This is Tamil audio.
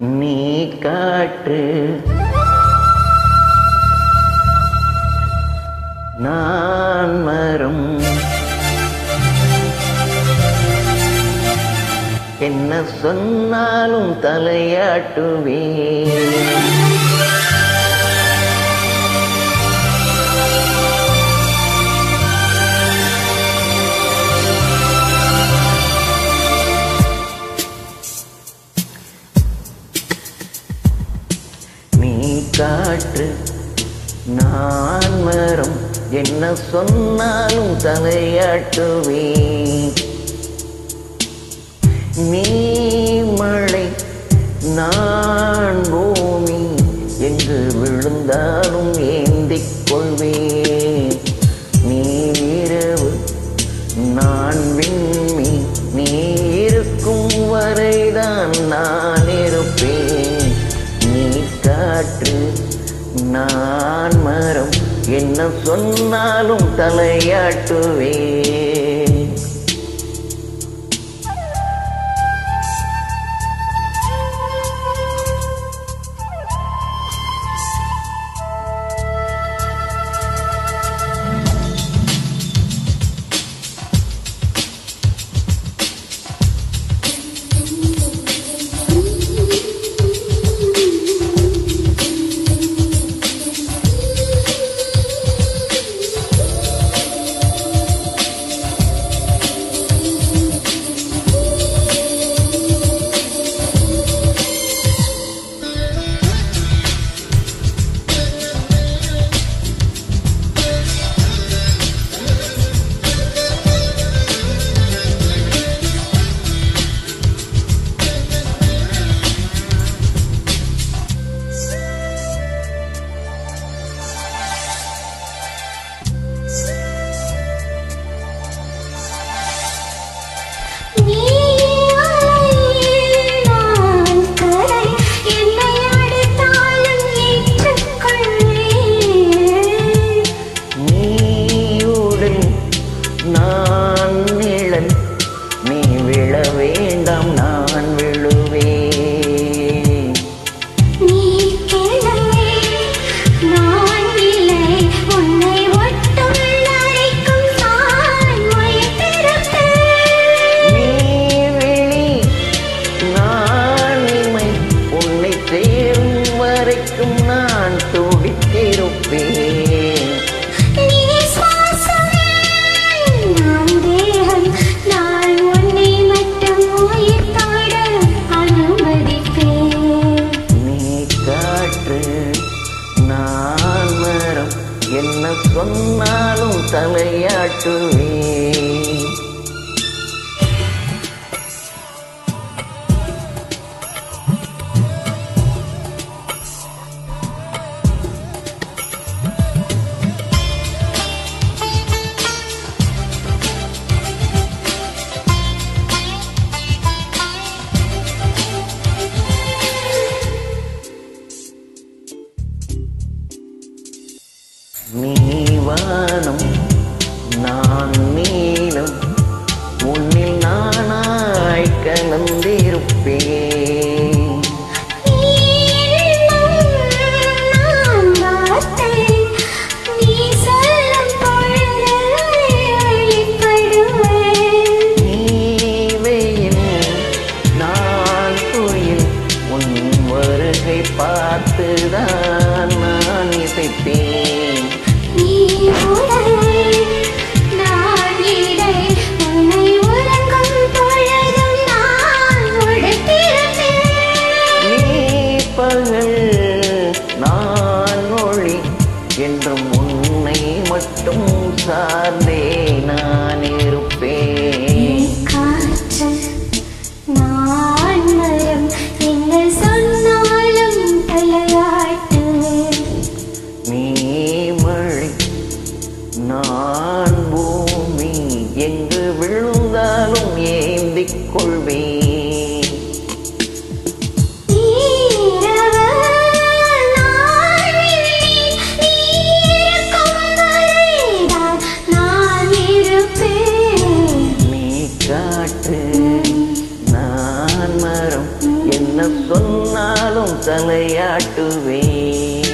நீ காற்று நான் மரம் என்ன சொன்னாலும் தலையாட்டுவேன் நீ காற்று நான் மரம் என்ன சொன்னாலும் தலையாட்டுவேன் நீ மழை நான் பூமி எங்கு விழுந்தாலும் ஏந்திக் கொள்வேன் நீ இரவு நான் விண்மீ நீ இருக்கும் வரைதான் நான் இருப்பேன் நீ காற்று நான் மரம் என்ன சொன்னாலும் தலையாட்டுவேன் நீ அலை நான் கரை என்னை அடித்தாலும் ஏற்றுக்கொள்வேன் நீ உடல் நான் நிழல் நீ விழ வேண்டாம் நான் விழுவேன் நீ கிளை நான் இல்லை உன்னை ஒட்டும் அழைக்கும் நான் உயிர்த்திருப்பேன் நீ விழி நான் இமை உன்னை சேரும் வரைக்கும் நான் துடித்திருப்பேன் நீ சுவாசமே நான் தேகம் நான் உன்னை மட்டும் உயிர்த்தோட அனுமதிப்பேன் நீ காற்று நான் மரம் என்ன சொன்னாலும் தலையாட்டுவேன் நீ வானம் நான் நீலம் உன்னில் நானாய் கலந்திருப்பேன் நான் வார்த்தை நீ சொல்லும் பொழுது வெளிப்படுவேன் நீ வெயில் நான் குயில் உன் வருகை பார்த்துதான் நான் இசைப்பேன் நீ உடலை நான் இடை உன்னை உறங்கும் பொழுதும் நான் உடுத்திருப்பேன் நீ பகல் நான் ஒளி என்றும் உன்னை மட்டும் சார்ந்தே நான் இருப்பேன் காற்று நான் மரம் என்ன சொன்னாலும் தலையாட்டுவேன் நீ மழை நான் பூமி எங்கு விழுந்தாலும் ஏந்திக் கொள்வேன் நீரவு நான் இல்லை நீ இருக்கும் வரைதான் நான் இருப்பேன் நீ காற்று நான் மரம் என்ன சொன்னால் தலையாட்டுவேன்